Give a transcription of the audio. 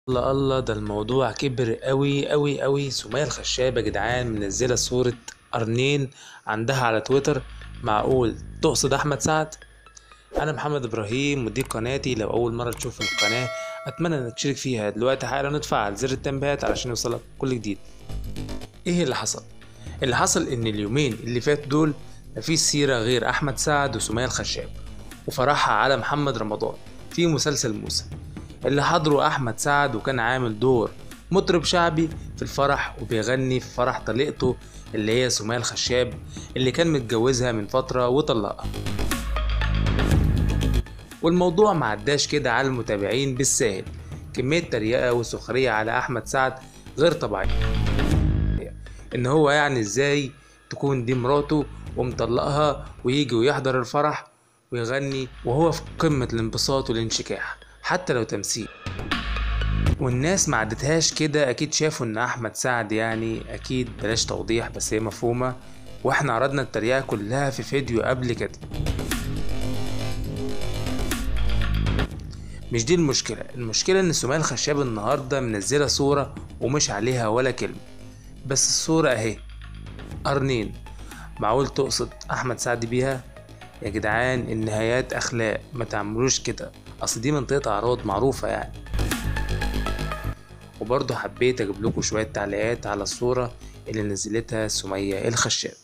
الله الله ده الموضوع كبر قوي قوي قوي سمية الخشاب يا جدعان منزلة صورة قرنين عندها على تويتر معقول تقصد أحمد سعد؟ أنا محمد إبراهيم ودي قناتي لو أول مرة تشوف القناة أتمنى إنك تشترك فيها دلوقتي حالا وتفعل زر التنبيهات علشان يوصلك كل جديد إيه اللي حصل؟ اللي حصل إن اليومين اللي فاتوا دول مفيش سيرة غير أحمد سعد وسمية الخشاب وفرحها على محمد رمضان في مسلسل موسى اللي حضره أحمد سعد وكان عامل دور مطرب شعبي في الفرح وبيغني في فرح طليقته اللي هي سمية الخشاب اللي كان متجوزها من فترة وطلقها والموضوع معداش كده على المتابعين بالساهل كمية تريقة وسخرية على أحمد سعد غير طبيعية إن هو يعني إزاي تكون دي مراته ومطلقها ويجي ويحضر الفرح ويغني وهو في قمة الانبساط والانشكاح حتى لو تمثيل والناس ما عدتهاش كده اكيد شافوا ان احمد سعد يعني اكيد بلاش توضيح بس هي مفهومة واحنا عرضنا التريقة كلها في فيديو قبل كده مش دي المشكلة المشكلة ان سمية الخشاب النهاردة منزلة صورة ومش عليها ولا كلمة بس الصورة اهي قرنين معقول تقصد احمد سعد بيها يا جدعان النهايات اخلاق ما تعملوش كده اصل دي منطقة اعراض معروفة يعني وبرضه حبيت اجيب لكم شوية تعليقات على الصورة اللي نزلتها سمية الخشاب